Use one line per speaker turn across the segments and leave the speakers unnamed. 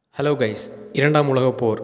Hello guys இரண்டாம் உலகப் போர்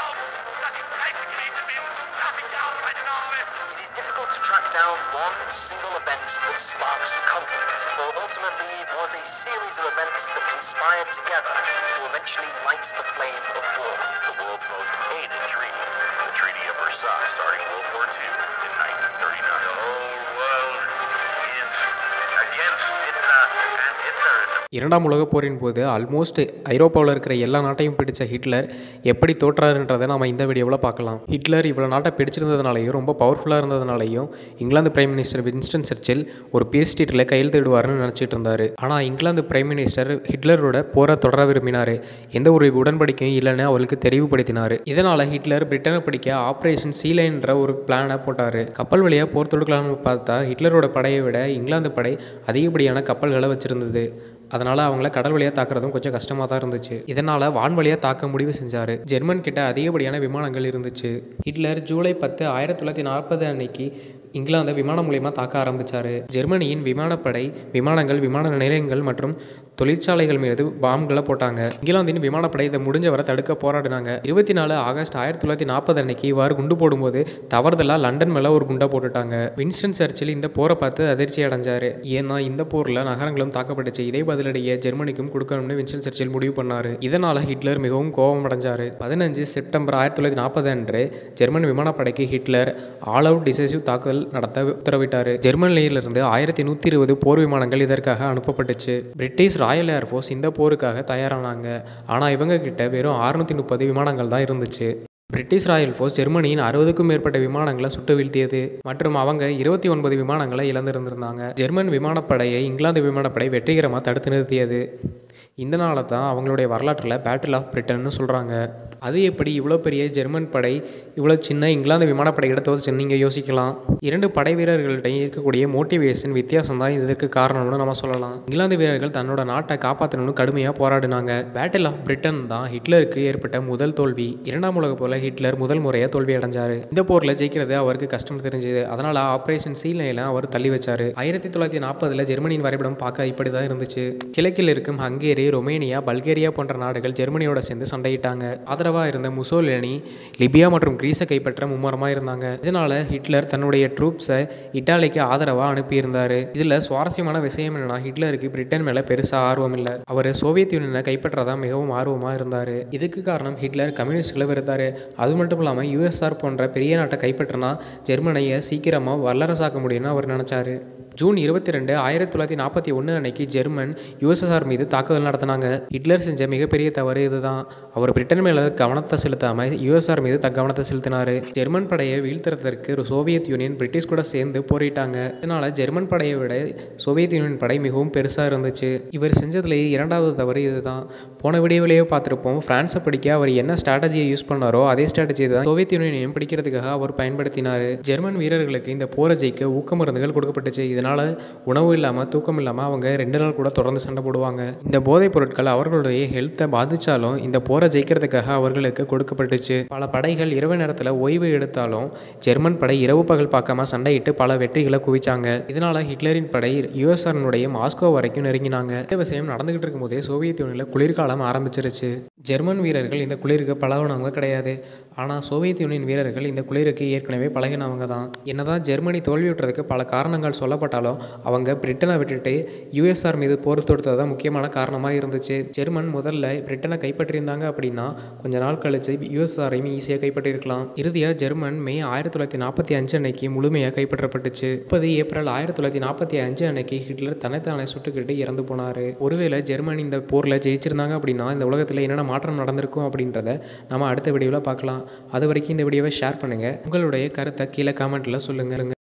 It is difficult to track down one single event that sparks the conflict, though ultimately it was a series of events that conspired together to eventually light the flame of war.
the world's most hated treaty, the Treaty of Versailles, starting World War II in 1939. The whole world is against Hitler and Hitlerism.
இரண்டாம் உலகப் போரின் போது almost ஐரோப்பாவில் இருக்கிற எல்லா நாட்டையும் பிடிச்ச Hitler எப்படி தோற்றாருன்றதை நம்ம இந்த வீடியோவில் பார்க்கலாம் ஹிட்லர் இவ்வளோ நாட்டை பிடிச்சிருந்ததுனாலையும் ரொம்ப பவர்ஃபுல்லாக இருந்ததுனாலையும் இங்கிலாந்து பிரைம் மினிஸ்டர் வின்ஸ்டன் சர்ச்சில் ஒரு பீஸ் ஸ்ட்ரீட்டில் கையெழுத்திடுவார்னு நினச்சிட்டு இருந்தார் ஆனால் இங்கிலாந்து பிரைம் மினிஸ்டர் ஹிட்லரோட போரை தொடர விரும்பினார் எந்த ஒரு உடன்படிக்கையும் இல்லைன்னு அவருக்கு தெரிவுபடுத்தினார் இதனால் ஹிட்லர் பிரிட்டனை பிடிக்க ஆப்ரேஷன் சீலைன்ற ஒரு பிளானை போட்டார் கப்பல் வழியாக போர் தொடுக்கலாம்னு பார்த்தா ஹிட்லரோட படையை விட இங்கிலாந்து படை அதிகப்படியான கப்பல்களை வச்சுருந்தது அதனால் அவங்கள கடல் வழியாக தாக்குறதும் கொஞ்சம் கஷ்டமாக தான் இருந்துச்சு இதனால் வான் வழியாக தாக்க முடிவு செஞ்சார் ஜெர்மன் கிட்ட அதிகப்படியான விமானங்கள் இருந்துச்சு ஹிட்லர் ஜூலை பத்து ஆயிரத்தி தொள்ளாயிரத்தி நாற்பது அன்னைக்கு இங்கிலாந்தை விமானம் மூலியமாக தாக்க ஆரம்பித்தார் ஜெர்மனியின் விமானப்படை விமானங்கள் விமான நிலையங்கள் மற்றும் தொழிற்சாலைகள் மீது பாம்களை போட்டாங்க இங்கிலாந்தின் விமானப்படை இதை முடிஞ்ச வரை தடுக்க போராடினாங்க இருபத்தி நாலு ஆகஸ்ட் ஆயிரத்தி தொள்ளாயிரத்தி நாற்பது அன்னைக்கு இவ்வாறு குண்டு போடும்போது தவறுதலாக லண்டன் மேலே ஒரு குண்டை போட்டுட்டாங்க வின்ஸ்டன் சர்ச்சில் இந்த போரை பார்த்து அதிர்ச்சி அடைஞ்சார் ஏன்னா இந்த போரில் நகரங்களும் தாக்கப்பட்டுச்சு இதே பதிலடியை ஜெர்மனிக்கும் கொடுக்கணும்னு வின்ஸ்டன் சர்ச்சில் முடிவு பண்ணார் இதனால் ஹிட்லர் மிகவும் கோபம் அடைஞ்சார் பதினஞ்சு செப்டம்பர் ஆயிரத்தி தொள்ளாயிரத்தி நாற்பது அன்று ஜெர்மன் விமானப்படைக்கு ஹிட்லர் ஆல் அவுட் டிசைசிவ் தாக்குதல் நடத்த உத்தரவிட்டார் ஜெர்மனியிலிருந்து ஆயிரத்தி நூற்றி இருபது போர் விமானங்கள் இதற்காக அனுப்பப்பட்டுச்சு பிரிட்டிஷ் ராயல் ஏர்ஃபோர்ஸ் இந்த போருக்காக தயாரானாங்க ஆனால் இவங்க கிட்ட வெறும் அறுநூற்றி முப்பது விமானங்கள் தான் இருந்துச்சு பிரிட்டிஷ் ராயல் ஃபோர்ஸ் ஜெர்மனியின் அறுபதுக்கும் மேற்பட்ட விமானங்களை சுட்டு வீழ்த்தியது மற்றும் அவங்க இருபத்தி ஒன்பது விமானங்களை இழந்திருந்திருந்தாங்க ஜெர்மன் விமானப்படையை இங்கிலாந்து விமானப்படை வெற்றிகரமாக தடுத்து நிறுத்தியது இந்த நாளை தான் அவங்களுடைய வரலாற்றில் பேட்டில் ஆஃப் பிரிட்டன்னு சொல்கிறாங்க அது எப்படி இவ்வளோ பெரிய ஜெர்மன் படை இவ்வளோ சின்ன இங்கிலாந்து விமானப்படையிட தோற்று நீங்கள் யோசிக்கலாம் இரண்டு படை வீரர்கள்ட்டையும் இருக்கக்கூடிய மோட்டிவேஷன் வித்தியாசம் தான் இதற்கு காரணம்னு நம்ம சொல்லலாம் இங்கிலாந்து வீரர்கள் தன்னோட நாட்டை காப்பாற்றணும்னு கடுமையாக போராடினாங்க பேட்டில் ஆஃப் பிரிட்டன் தான் ஹிட்லருக்கு ஏற்பட்ட முதல் தோல்வி இரண்டாம் உலக போல ஹிட்லர் முதல் முறையாக தோல்வி அடைஞ்சாரு இந்த போரில் ஜெயிக்கிறது அவருக்கு கஷ்டம் தெரிஞ்சது அதனால் ஆப்ரேஷன் சீலையில் அவர் தள்ளி வச்சாரு ஆயிரத்தி தொள்ளாயிரத்தி நாற்பதில் ஜெர்மனியின் வரைபடம் பார்க்க இப்படி தான் இருந்துச்சு கிழக்கில் இருக்கும் ஹங்கேரி ரொமேனியா பல்கேரியா போன்ற நாடுகள் ஜெர்மனியோட சேர்ந்து சண்டையிட்டாங்க ஆதரவாக இருந்த முசோலினி லிபியா மற்றும் கிரீஸை கைப்பற்ற மும்முரமாக இருந்தாங்க இதனால் ஹிட்லர் தன்னுடைய ட்ரூப்ஸை இட்டாலிக்கு ஆதரவாக அனுப்பியிருந்தார் இதில் சுவாரஸ்யமான விஷயம் என்னன்னா ஹிட்லருக்கு பிரிட்டன் மேலே பெருசாக ஆர்வம் இல்லை அவர் சோவியத் யூனியனை கைப்பற்றதா மிகவும் ஆர்வமாக இருந்தார் இதுக்கு காரணம் ஹிட்லர் கம்யூனிஸ்ட்களை வெறுத்தார் அது மட்டும் இல்லாமல் யூஎஸ்ஆர் போன்ற பெரிய நாட்டை கைப்பற்றினா ஜெர்மனியை சீக்கிரமாக வல்லரசாக்க முடியும்னு அவர் நினச்சாரு ஜூன் இருபத்தி ரெண்டு ஆயிரத்தி தொள்ளாயிரத்தி நாற்பத்தி ஒன்று அன்னைக்கு ஜெர்மன் யுஎஸ்எஸ்ஆர் மீது தாக்குதல் நடத்தினாங்க ஹிட்லர் செஞ்ச மிகப்பெரிய தவறு இதுதான் அவர் பிரிட்டன் மேலே கவனத்தை செலுத்தாமல் யுஎஸ்ஆர் மீது த கவனத்தை செலுத்தினார் ஜெர்மன் படையை வீழ்த்துறதற்கு ஒரு சோவியத் யூனியன் பிரிட்டிஷ் கூட சேர்ந்து போரிட்டாங்க இதனால் ஜெர்மன் படையை விட சோவியத் யூனியன் படை மிகவும் பெருசாக இருந்துச்சு இவர் செஞ்சதுலேயே இரண்டாவது தவறு இதுதான் போன வீடியோவிலேயே பார்த்துருப்போம் ஃப்ரான்ஸை பிடிக்க அவர் என்ன ஸ்ட்ராட்டஜியை யூஸ் பண்ணாரோ அதே ஸ்ட்ராட்டஜி தான் சோவியத் யூனியனையும் பிடிக்கிறதுக்காக அவர் பயன்படுத்தினார் ஜெர்மன் வீரர்களுக்கு இந்த போரை ஜெயிக்க ஊக்க மருந்துகள் கொடுக்கப்பட்டுச்சு இதனால் உணவு இல்லாமல் தூக்கம் இல்லாமல் அவங்க ரெண்டு நாள் கூட தொடர்ந்து சண்டை போடுவாங்க இந்த போதைப் பொருட்கள் அவர்களுடைய ஹெல்த்தை பாதித்தாலும் இந்த போரை ஜெயிக்கிறதுக்காக அவர்களுக்கு கொடுக்கப்பட்டுச்சு பல படைகள் இரவு நேரத்தில் ஓய்வு எடுத்தாலும் ஜெர்மன் படை இரவு பகல் பார்க்காம சண்டையிட்டு பல வெற்றிகளை குவிச்சாங்க இதனால் ஹிட்லரின் படை யுஎஸ்ஆர்னுடைய மாஸ்கோ வரைக்கும் நெருங்கினாங்க இந்த விஷயம் நடந்துகிட்டு இருக்கும்போதே சோவியத் யூனியனில் குளிர்காலம் ஆரம்பிச்சிருச்சு ஜெர்மன் வீரர்கள் இந்த குளிருக்கு பழகினவங்க கிடையாது ஆனால் சோவியத் யூனியன் வீரர்கள் இந்த குளிருக்கு ஏற்கனவே பழகினவங்க தான் என்னதான் ஜெர்மனி தோல்வியுற்றதுக்கு பல காரணங்கள் சொல்லப்பட்டாலும் அவங்க பிரிட்டனை விட்டுட்டு யூஎஸ்ஆர் மீது போர் தொடுத்தது தான் முக்கியமான காரணமாக இருந்துச்சு ஜெர்மன் முதல்ல பிரிட்டனை கைப்பற்றியிருந்தாங்க அப்படின்னா கொஞ்ச நாள் கழிச்சு யூஎஸ்ஆரையும் ஈஸியாக கைப்பற்றியிருக்கலாம் இறுதியாக ஜெர்மன் மே ஆயிரத்தி தொள்ளாயிரத்தி நாற்பத்தி அஞ்சு அன்னைக்கு முழுமையாக கைப்பற்றப்பட்டுச்சு முப்பது ஏப்ரல் ஆயிரத்தி தொள்ளாயிரத்தி நாற்பத்தி அஞ்சு அன்னைக்கு ஹிட்லர் தன்னைத்தானே சுட்டுக்கிட்டு இறந்து போனார் ஒருவேளை ஜெர்மனி இந்த போரில் ஜெயிச்சிருந்தாங்க அப்படின்னா இந்த உலகத்தில் என்னென்ன மாற்றம் நடந்திருக்கும் அப்படின்றத நம்ம அடுத்த வீடியோவில் பார்க்கலாம் அது வரைக்கும் இந்த வீடியோவை ஷேர் பண்ணுங்கள் உங்களுடைய கருத்தை கீழே காமெண்ட்டில் சொல்லுங்கள்